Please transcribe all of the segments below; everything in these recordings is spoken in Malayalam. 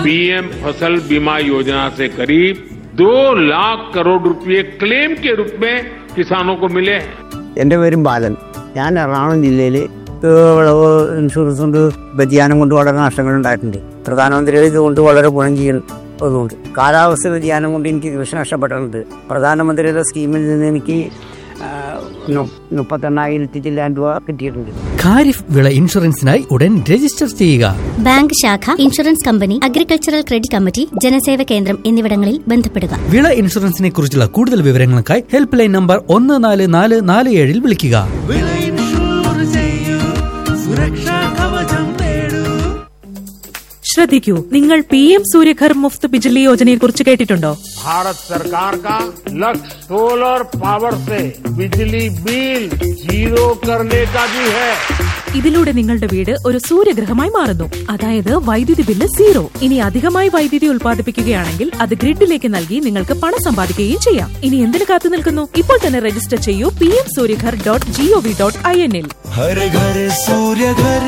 पीएम फसल बीमा योजना से करीब दो लाख करोड़ रुपए क्लेम के रूप में किसानों को मिले हैं എൻ്റെ പേരും ബാലൻ ഞാൻ എറണാകുളം ജില്ലയിൽ വിളവ് ഇൻഷുറൻസ് കൊണ്ട് വ്യതിയാനം കൊണ്ട് വളരെ നഷ്ടങ്ങൾ ഉണ്ടായിട്ടുണ്ട് പ്രധാനമന്ത്രിയുടെ ഇതുകൊണ്ട് വളരെ ഗുണം ചെയ്യുന്നതുകൊണ്ട് കാലാവസ്ഥ വ്യതിയാനം കൊണ്ട് എനിക്ക് കൃഷി നഷ്ടപ്പെട്ടിട്ടുണ്ട് പ്രധാനമന്ത്രിയുടെ സ്കീമിൽ നിന്ന് എനിക്ക് ആ, നു- മുപ്പത്തെണ്ണായിരത്തി ചില്ലാൻ രൂപ കിട്ടിയിട്ടുണ്ട് ഖാരിഫ് വിള ഇൻഷുറൻസിനായി ഉടൻ രജിസ്റ്റർ ചെയ്യുക ബാങ്ക് ശാഖ insurance company agricultural credit committee ജനസേവ കേന്ദ്രം എന്നിവിടങ്ങളിൽ ബന്ധപ്പെടുക വിള ഇൻഷുറൻസിനെ കുറിച്ചുള്ള കൂടുതൽ വിവരങ്ങൾക്കായി ഹെൽപ്പ് ലൈൻ നമ്പർ ഒന്ന് നാല് നാല് നാല് ഏഴിൽ വിളിക്കുക വിള ഇൻഷുർ ചെയ്യൂ സുരക്ഷാ കവചം നേടൂ ശ്രദ്ധിക്കൂ നിങ്ങൾ പി എം സൂര്യഘർ മുഫ്ത് ബിജ്ലി യോജനയെ കുറിച്ച് കേട്ടിട്ടുണ്ടോ भारत सरकार का लक्ष्य सोलर पावर से बिजली बिल जीरो करने का भी है ഇതിലൂടെ നിങ്ങളുടെ വീട് ഒരു സൂര്യഗ്രഹമായി മാറുന്നു അതായത് വൈദ്യുതി ബില്ല് സീറോ ഇനി അധികമായി വൈദ്യുതി ഉൽപ്പാദിപ്പിക്കുകയാണെങ്കിൽ അത് ഗ്രിഡിലേക്ക് നൽകി നിങ്ങൾക്ക് പണം സമ്പാദിക്കുകയും ചെയ്യാം ഇനി എന്തിനു കാത്തു നിൽക്കുന്നു ഇപ്പോൾ തന്നെ രജിസ്റ്റർ ചെയ്യൂ P M Suryaghar dot GOV dot I എന്നിൽ ഹര ഘര സൂര്യ ഘര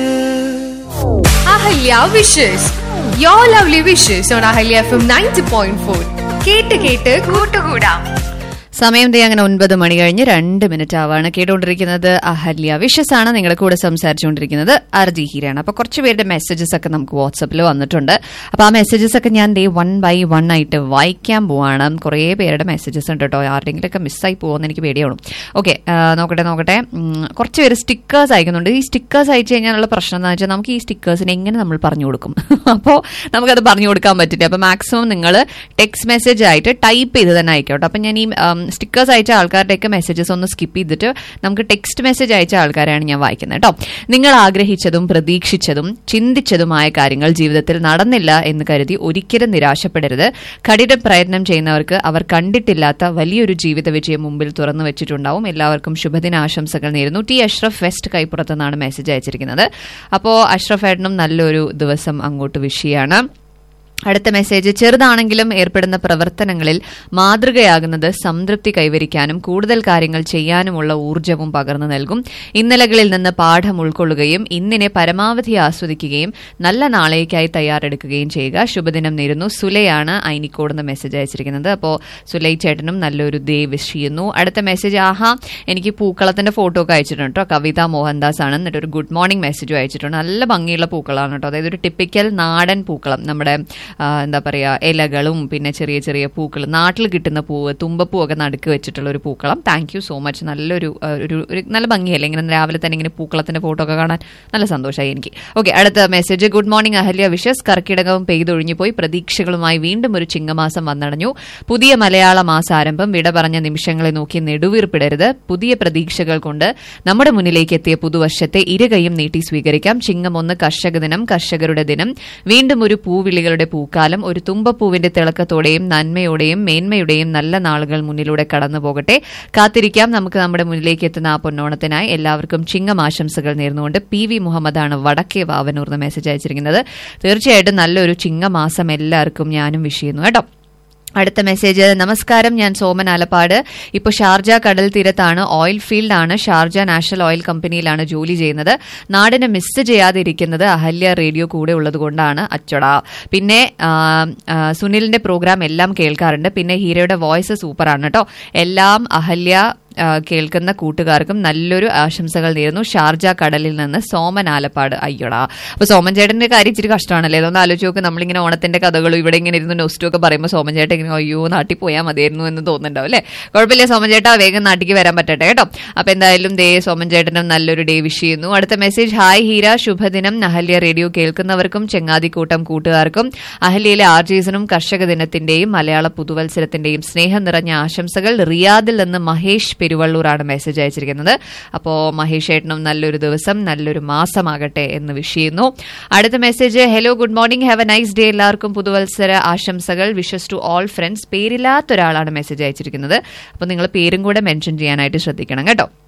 Ahalya wishes you lovely wishes on Ahalya FM ninety point four ഫോർ കേട്ട് കേട്ട് കൂട്ടുകൂടാം സമയം ദേ അങ്ങനെ ഒൻപത് മണി കഴിഞ്ഞ് രണ്ട് മിനിറ്റ് ആവാണ് കേട്ടുകൊണ്ടിരിക്കുന്നത് അഹല്യ വിഷസ് ആണ് നിങ്ങളുടെ കൂടെ സംസാരിച്ചുകൊണ്ടിരിക്കുന്നത് അർജി ഹീരാണ് അപ്പൊ കുറച്ച് പേരുടെ മെസ്സേജസ് ഒക്കെ നമുക്ക് വാട്സപ്പിൽ വന്നിട്ടുണ്ട് അപ്പൊ ആ മെസ്സേജസ് ഒക്കെ ഞാൻ ദേ വൺ ബൈ വൺ ആയിട്ട് വായിക്കാൻ പോവാണ് കുറേ പേരുടെ മെസ്സേജസ് ഉണ്ട് കേട്ടോ ആരുടെങ്കിലും ഒക്കെ മിസ്സായി പോകുമെന്ന് എനിക്ക് പേടിയാണ് ഓക്കെ നോക്കട്ടെ നോക്കട്ടെ ഉം, കുറച്ച് പേര് സ്റ്റിക്കേഴ്സ് അയക്കുന്നുണ്ട് ഈ സ്റ്റിക്കേഴ്സ് അയച്ചു കഴിഞ്ഞാലുള്ള പ്രശ്നം എന്ന് വെച്ചാൽ നമുക്ക് ഈ സ്റ്റിക്കേഴ്സിന് എങ്ങനെ നമ്മൾ പറഞ്ഞു കൊടുക്കും അപ്പോൾ നമുക്കത് പറഞ്ഞു കൊടുക്കാൻ പറ്റില്ല അപ്പോൾ മാക്സിമം നിങ്ങൾ ടെക്സ്റ്റ് മെസ്സേജ് ആയിട്ട് ടൈപ്പ് ചെയ്ത് തന്നെ അയക്കാം കേട്ടോ അപ്പം ഞാൻ ഈ സ്റ്റിക്കേഴ്സ് അയച്ച ആൾക്കാരുടെയൊക്കെ മെസ്സേജസ് ഒന്ന് സ്കിപ്പ് ചെയ്തിട്ട് നമുക്ക് ടെക്സ്റ്റ് മെസ്സേജ് അയച്ച ആൾക്കാരെയാണ് ഞാൻ വായിക്കുന്നത് കേട്ടോ നിങ്ങൾ ആഗ്രഹിച്ചതും പ്രതീക്ഷിച്ചതും ചിന്തിച്ചതുമായ കാര്യങ്ങൾ ജീവിതത്തിൽ നടന്നില്ല എന്ന് കരുതി ഒരിക്കലും നിരാശപ്പെടരുത് കഠിന പ്രയത്നം ചെയ്യുന്നവർക്ക് അവർ കണ്ടിട്ടില്ലാത്ത വലിയൊരു ജീവിത വിജയം മുമ്പിൽ തുറന്നു വെച്ചിട്ടുണ്ടാവും എല്ലാവർക്കും ശുഭദിനാശംസകൾ നേരുന്നു ടി അഷ്റഫ് വെസ്റ്റ് കൈപ്പുറത്ത് നിന്നാണ് മെസ്സേജ് അയച്ചിരിക്കുന്നത് അപ്പോൾ അഷ്റഫ് ഏട്ടനും നല്ലൊരു ദിവസം അങ്ങോട്ട് വിഷയാണ് അടുത്ത മെസ്സേജ് ചെറുതാണെങ്കിലും ഏർപ്പെടുന്ന പ്രവർത്തനങ്ങളിൽ മാതൃകയാകുന്നത് സംതൃപ്തി കൈവരിക്കാനും കൂടുതൽ കാര്യങ്ങൾ ചെയ്യാനുമുള്ള ഊർജ്ജവും പകർന്നു നൽകും ഇന്നലകളിൽ നിന്ന് പാഠം ഉൾക്കൊള്ളുകയും ഇന്നിനെ പരമാവധി ആസ്വദിക്കുകയും നല്ല നാളേക്കായി തയ്യാറെടുക്കുകയും ചെയ്യുക ശുഭദിനം നേരുന്നു സുലയാണ് ഐനിക്കോട് നിന്ന് മെസ്സേജ് അയച്ചിരിക്കുന്നത് അപ്പോൾ സുലൈ ചേട്ടനും നല്ലൊരു ദേ വിഷ് ചെയ്യുന്നു അടുത്ത മെസ്സേജ് ആഹാ എനിക്ക് പൂക്കളത്തിന്റെ ഫോട്ടോ ഒക്കെ അയച്ചിട്ടുണ്ട് കേട്ടോ കവിത മോഹൻദാസ് ആണ് എന്നിട്ട് ഒരു ഗുഡ് മോർണിംഗ് മെസ്സേജും അയച്ചിട്ടുണ്ട് നല്ല ഭംഗിയുള്ള പൂക്കളാണ് കേട്ടോ അതായത് ഒരു ടിപ്പിക്കൽ നാടൻ പൂക്കളം നമ്മുടെ ആ, എന്താ പറയാ ഇലകളും പിന്നെ ചെറിയ ചെറിയ പൂക്കൾ നാട്ടിൽ കിട്ടുന്ന പൂവ് തുമ്പപ്പൂ ഒക്കെ നടുക്ക് വെച്ചിട്ടുള്ള ഒരു പൂക്കളം താങ്ക് യു സോ മച്ച് നല്ലൊരു ആ, ഒരു ഒരു നല്ല ഭംഗിയല്ലേ ഇങ്ങനെ രാവിലെ തന്നെ ഇങ്ങനെ പൂക്കളത്തിന്റെ ഫോട്ടോ ഒക്കെ കാണാൻ നല്ല സന്തോഷമായി എനിക്ക് ഓക്കെ അടുത്ത message good morning Ahalya wishes കർക്കിടകവും പെയ്തൊഴിഞ്ഞു പോയി പ്രതീക്ഷകളുമായി വീണ്ടും ഒരു ചിങ്ങമാസം വന്നടഞ്ഞു പുതിയ മലയാള മാസാരംഭം വിട പറഞ്ഞ നിമിഷങ്ങളെ നോക്കി നെടുവീർപ്പിടരുത് പുതിയ പ്രതീക്ഷകൾ കൊണ്ട് നമ്മുടെ മുന്നിലേക്ക് എത്തിയ പുതുവർഷത്തെ ഇരുകൈയും നീട്ടി സ്വീകരിക്കാം ചിങ്ങം ഒന്ന് കർഷക ദിനം കർഷകരുടെ ദിനം വീണ്ടും ഒരു പൂവിളികളുടെ പൂക്കാലം ഒരു തുമ്പപ്പൂവിന്റെ തിളക്കത്തോടെയും നന്മയോടെയും മേന്മയുടെയും നല്ല നാളുകൾ മുന്നിലൂടെ കടന്നു പോകട്ടെ കാത്തിരിക്കാം നമുക്ക് നമ്മുടെ മുന്നിലേക്ക് എത്തുന്ന ആ പൊന്നോണത്തിനായി എല്ലാവർക്കും ചിങ്ങം ആശംസകൾ നേർന്നുകൊണ്ട് പി വി മുഹമ്മദാണ് വടക്കേ വാവനൂർന്ന് മെസ്സേജ് അയച്ചിരിക്കുന്നത് തീർച്ചയായിട്ടും നല്ലൊരു ചിങ്ങമാസം എല്ലാവർക്കും ഞാനും വിഷ് ചെയ്യുന്നു കേട്ടോ അടുത്ത മെസ്സേജ് നമസ്കാരം ഞാൻ സോമൻ ആലപ്പാട് ഇപ്പോൾ ഷാർജ കടൽ തീരത്താണ് ഓയിൽ ഫീൽഡാണ് ഷാർജ നാഷണൽ ഓയിൽ കമ്പനിയിലാണ് ജോലി ചെയ്യുന്നത് നാടിനെ മിസ് ചെയ്യാതെ ഇരിക്കുന്നത് അഹല്യ റേഡിയോ കൂടെ ഉള്ളത് കൊണ്ടാണ് അച്ചട പിന്നെ ആ, ആ, സുനിലിന്റെ പ്രോഗ്രാം എല്ലാം കേൾക്കാറുണ്ട് പിന്നെ ഹീരോയുടെ വോയിസ് സൂപ്പറാണ് കേട്ടോ എല്ലാം അഹല്യ ആ, കേൾക്കുന്ന കൂട്ടുകാർക്കും നല്ലൊരു ആശംസകൾ നേരുന്നു ഷാർജ കടലിൽ നിന്ന് സോമൻ ആലപ്പാട് അയ്യോടാ അപ്പൊ സോമൻ ചേട്ടന്റെ കാര്യം ഇച്ചിരി കഷ്ടമാണല്ലേ അതൊന്ന് ആലോചിച്ച് നോക്ക് നമ്മളിങ്ങനെ ഓണത്തിന്റെ കഥകളും ഇവിടെ ഇങ്ങനെ ഇരുന്ന് നോസ്റ്റും ഒക്കെ പറയുമ്പോൾ സോമൻ ചേട്ടൻ ഇങ്ങനെ അയ്യോ നാട്ടിൽ പോയാൽ മതിയായിരുന്നു എന്ന് തോന്നുന്നുണ്ടാവും അല്ലേ കുഴപ്പമില്ല സോമൻ ചേട്ടാ വേഗം നാട്ടിലേക്ക് വരാൻ പറ്റട്ടെ കേട്ടോ അപ്പൊ എന്തായാലും ദേ സോമൻ ചേട്ടനും നല്ലൊരു ഡേ വിഷ് ചെയ്യുന്നു അടുത്ത മെസ്സേജ് ഹായ് ഹീര ശുഭദിനം അഹല്യ റേഡിയോ കേൾക്കുന്നവർക്കും ചെങ്ങാതിക്കൂട്ടം കൂട്ടുകാർക്കും അഹല്യയിലെ ആർജീസനും കർഷക ദിനത്തിന്റെയും മലയാള പുതുവത്സരത്തിന്റെയും സ്നേഹം നിറഞ്ഞ ആശംസകൾ റിയാദിൽ നിന്ന് മഹേഷ് പെരുവള്ളൂരാണ് മെസ്സേജ് അയച്ചിരിക്കുന്നത് അപ്പോൾ മഹേഷ് ഏട്ടനും നല്ലൊരു ദിവസം നല്ലൊരു മാസമാകട്ടെ എന്ന് വിഷ് ചെയ്യുന്നു അടുത്ത message hello good morning have a nice day എല്ലാവർക്കും പുതുവത്സര ആശംസകൾ വിഷസ് ടു ഓൾ ഫ്രണ്ട്സ് പേരില്ലാത്ത ഒരാളാണ് മെസ്സേജ് അയച്ചിരിക്കുന്നത് അപ്പോൾ നിങ്ങൾ പേരും കൂടെ മെൻഷൻ ചെയ്യാനായിട്ട് ശ്രദ്ധിക്കണം കേട്ടോ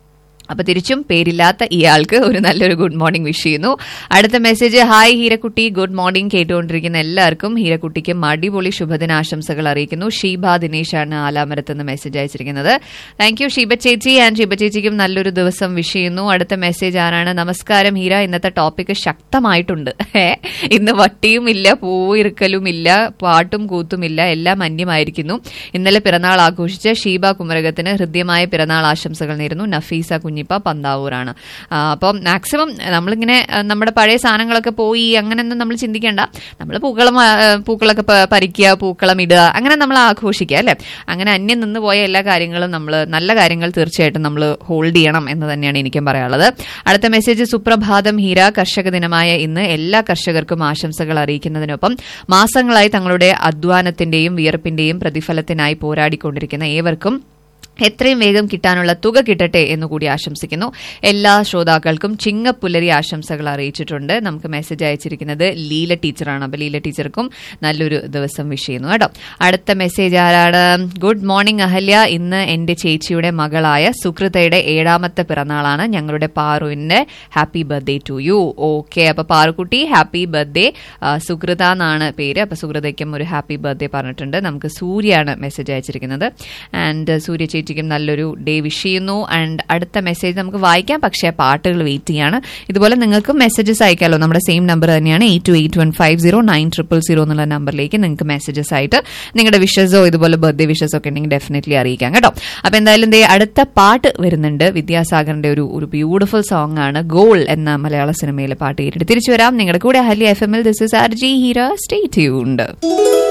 അപ്പൊ തിരിച്ചും പേരില്ലാത്ത ഇയാൾക്ക് ഒരു നല്ലൊരു ഗുഡ് മോർണിംഗ് വിഷ് ചെയ്യുന്നു അടുത്ത മെസ്സേജ് ഹായ് ഹീരക്കുട്ടി ഗുഡ് മോർണിംഗ് കേട്ടുകൊണ്ടിരിക്കുന്ന എല്ലാവർക്കും ഹീരക്കുട്ടിക്ക് അടിപൊളി ശുഭദിനാശംസകൾ അറിയിക്കുന്നു ഷീബ ദിനേശാണ് ആലാമരത്ത് നിന്ന് മെസ്സേജ് അയച്ചിരിക്കുന്നത് താങ്ക് യു ഷീബ ചേച്ചി ആൻഡ് ഷീബ ചേച്ചിക്കും നല്ലൊരു ദിവസം വിഷ് ചെയ്യുന്നു അടുത്ത മെസ്സേജ് ആരാണ് നമസ്കാരം ഹീര ഇന്നത്തെ ടോപ്പിക് ശക്തമായിട്ടുണ്ട് ഏ, ഇന്ന് വട്ടിയും ഇല്ല പൂവിറുക്കലും ഇല്ല പാട്ടും കൂത്തും ഇല്ല എല്ലാം അന്യമായിരിക്കുന്നു ഇന്നലെ പിറന്നാൾ ആഘോഷിച്ച ഷീബ കുമരകത്തിന് ഹൃദ്യമായ പിറന്നാൾ ആശംസകൾ നേരുന്നു നഫീസ കുഞ്ഞിപ്പ പന്താവൂരാണ് ആ, അപ്പം മാക്സിമം നമ്മളിങ്ങനെ ആ, നമ്മുടെ പഴയ സാധനങ്ങളൊക്കെ പോയി അങ്ങനെയൊന്നും നമ്മൾ ചിന്തിക്കേണ്ട നമ്മൾ പൂക്കളം ആ, പൂക്കളൊക്കെ പ- പറിക്കുക പൂക്കളം ഇടുക അങ്ങനെ നമ്മൾ ആഘോഷിക്കുക അല്ലെ അങ്ങനെ അന്യം നിന്ന് പോയ എല്ലാ കാര്യങ്ങളും നമ്മൾ നല്ല കാര്യങ്ങൾ തീർച്ചയായിട്ടും നമ്മൾ ഹോൾഡ് ചെയ്യണം എന്ന് തന്നെയാണ് എനിക്കും പറയാനുള്ളത് അടുത്ത മെസ്സേജ് സുപ്രഭാതം ഹീര കർഷക ദിനമായ ഇന്ന് എല്ലാ കർഷകർക്കും ആശംസകൾ അറിയിക്കുന്നതിനൊപ്പം മാസങ്ങളായി തങ്ങളുടെ അധ്വാനത്തിന്റെയും വിയർപ്പിന്റെയും പ്രതിഫലത്തിനായി പോരാടിക്കൊണ്ടിരിക്കുന്ന ഏവർക്കും എത്രയും വേഗം കിട്ടാനുള്ള തുക കിട്ടട്ടെ എന്ന് കൂടി ആശംസിക്കുന്നു എല്ലാ ശ്രോതാക്കൾക്കും ചിങ്ങപ്പുലരി ആശംസകൾ അറിയിച്ചിട്ടുണ്ട് നമുക്ക് മെസ്സേജ് അയച്ചിരിക്കുന്നത് ലീല ടീച്ചറാണ് അപ്പൊ ലീല ടീച്ചർക്കും നല്ലൊരു ദിവസം വിഷ് ചെയ്യുന്നു കേട്ടോ അടുത്ത മെസ്സേജ് ആരാണ് ഗുഡ് മോർണിംഗ് അഹല്യ ഇന്ന് എന്റെ ചേച്ചിയുടെ മകളായ സുകൃതയുടെ ഏഴാമത്തെ പിറന്നാളാണ് ഞങ്ങളുടെ പാറുവിന്റെ happy birthday to you okay അപ്പൊ പാറുക്കുട്ടി ഹാപ്പി ബർത്ത്ഡേ സുകൃത എന്നാണ് പേര് അപ്പൊ സുകൃതയ്ക്കും ഒരു ഹാപ്പി ബർത്ത്ഡേ പറഞ്ഞിട്ടുണ്ട് നമുക്ക് സൂര്യാണ് മെസ്സേജ് അയച്ചിരിക്കുന്നത് ആൻഡ് സൂര്യ ചേച്ചിക്കും നല്ലൊരു ഡേ വിഷ് ചെയ്യുന്നു ആൻഡ് അടുത്ത മെസ്സേജ് നമുക്ക് വായിക്കാം പക്ഷേ പാട്ടുകൾ വെയിറ്റ് ചെയ്യാണ് ഇതുപോലെ നിങ്ങൾക്കും മെസ്സേജസ് അയക്കാമല്ലോ നമ്മുടെ സെയിം നമ്പർ തന്നെയാണ് eight two eight one five zero nine triple zero എന്നുള്ള നമ്പറിലേക്ക് നിങ്ങൾക്ക് മെസ്സേജസ് ആയിട്ട് നിങ്ങളുടെ വിഷസോ ഇതുപോലെ ബർത്ത്ഡേ വിഷസ് ഒക്കെ ഉണ്ടെങ്കിൽ ഡെഫിനറ്റ്ലി അറിയിക്കാം കേട്ടോ അപ്പൊ എന്തായാലും ദേ അടുത്ത പാട്ട് വരുന്നുണ്ട് വിദ്യാസാഗറിന്റെ ഒരു ഒരു ബ്യൂട്ടിഫുൾ സോങ് ആണ് ഗോൾ എന്ന മലയാള സിനിമയിലെ പാട്ട് കേട്ടിട്ട് തിരിച്ചു വരാം നിങ്ങളുടെ കൂടെ ഹലി എഫ് എമ്മിൽ this is R G hero stay tuned